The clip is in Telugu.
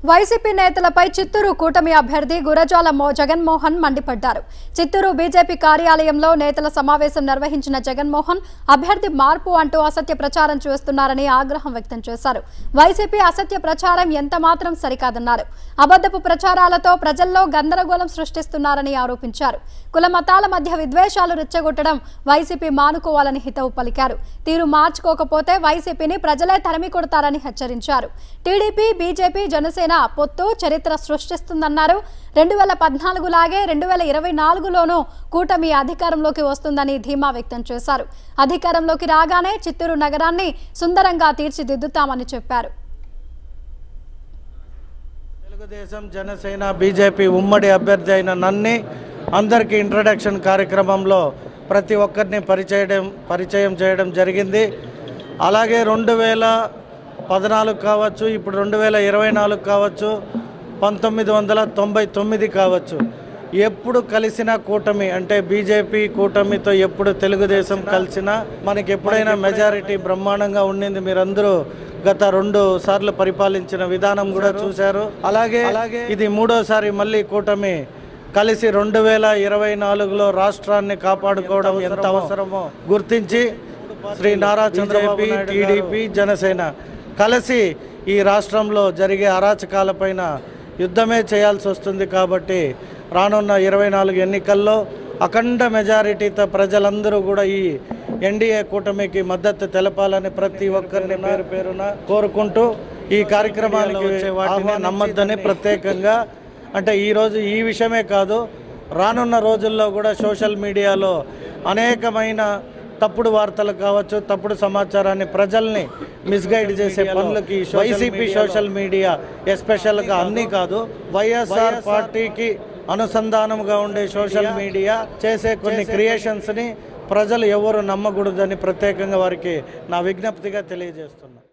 వైసీపీ నేతలపై చిత్తూరు కూటమి అభ్యర్థి గురజాల మో జగన్మోహన్ మండిపడ్డారు చిత్తూరు బీజేపీ కార్యాలయంలో నేతల సమావేశం నిర్వహించిన జగన్మోహన్ అభ్యర్థి మార్పు అంటూ అసత్య ప్రచారం చేస్తున్నారని ఆగ్రహం వ్యక్తం చేశారు వైసీపీ అసత్య ప్రచారం ఎంత మాత్రం సరికాదన్నారు అబద్ధపు ప్రచారాలతో ప్రజల్లో గందరగోళం సృష్టిస్తున్నారని ఆరోపించారు కుల మతాల మధ్య విద్వేషాలు రెచ్చగొట్టడం వైసీపీ మానుకోవాలని హితవు పలికారు తీరు మార్చుకోకపోతే వైసీపీని ప్రజలే తరిమి కొడతారని హెచ్చరించారు టీడీపీ బీజేపీ జనసేన పొత్తు చరిత్ర సృష్టిస్తుందన్నారు రెండు వేల పద్నాలుగు లాగే రెండు వేల ఇరవై నాలుగులోనూ కూటమి అధికారంలోకి వస్తుందని ధీమా వ్యక్తం చేశారు అధికారంలోకి రాగానే చిత్తూరు నగరాన్ని సుందరంగా తీర్చిదిద్దుతామని చెప్పారు తెలుగుదేశం జనసేన బీజేపీ ఉమ్మడి అభ్యర్థి అయిన నన్ని అందరికీ ఇంట్రడక్షన్ కార్యక్రమంలో ప్రతి ఒక్కరిని పరిచయం పరిచయం చేయడం జరిగింది అలాగే రెండు వేల పద్నాలుగు కావచ్చు ఇప్పుడు రెండు వేల ఇరవై నాలుగు కావచ్చు పంతొమ్మిది వందల తొంభై తొమ్మిది కావచ్చు ఎప్పుడు కలిసిన కూటమి అంటే బీజేపీ కూటమితో ఎప్పుడు తెలుగుదేశం కలిసినా మనకి ఎప్పుడైనా మెజారిటీ బ్రహ్మాండంగా ఉండింది మీరందరూ గత రెండు సార్లు పరిపాలించిన విధానం కూడా చూశారు అలాగే అలాగే ఇది మూడోసారి మళ్ళీ కూటమి కలిసి రెండు వేల ఇరవై నాలుగులో రాష్ట్రాన్ని కాపాడుకోవడం ఎంత అవసరమో గుర్తించి శ్రీ నారా చంద్రబాబు టీడీపీ జనసేన కలిసి ఈ రాష్ట్రంలో జరిగే అరాచకాలపైన యుద్ధమే చేయాల్సి వస్తుంది కాబట్టి రానున్న ఇరవై నాలుగు ఎన్నికల్లో అఖండ మెజారిటీతో ప్రజలందరూ కూడా ఈ ఎన్డీఏ కూటమికి మద్దతు తెలపాలని ప్రతి ఒక్కరిని పేరు పేరున కోరుకుంటూ ఈ కార్యక్రమానికి వచ్చే వాటిని నమ్మద్దని ప్రత్యేకంగా అంటే ఈరోజు ఈ విషయమే కాదు రానున్న రోజుల్లో కూడా సోషల్ మీడియాలో అనేకమైన తప్పుడు వార్తలు కావచ్చు తప్పుడు సమాచారాన్ని ప్రజల్ని మిస్గైడ్ చేసే పనులకి వైసీపీ సోషల్ మీడియా ఎస్పెషల్గా అన్నీ కాదు వైఎస్ఆర్ పార్టీకి అనుసంధానంగా ఉండే సోషల్ మీడియా చేసే కొన్ని క్రియేషన్స్ని ప్రజలు ఎవరు నమ్మకూడదని ప్రత్యేకంగా వారికి నా విజ్ఞప్తిగా తెలియజేస్తున్నా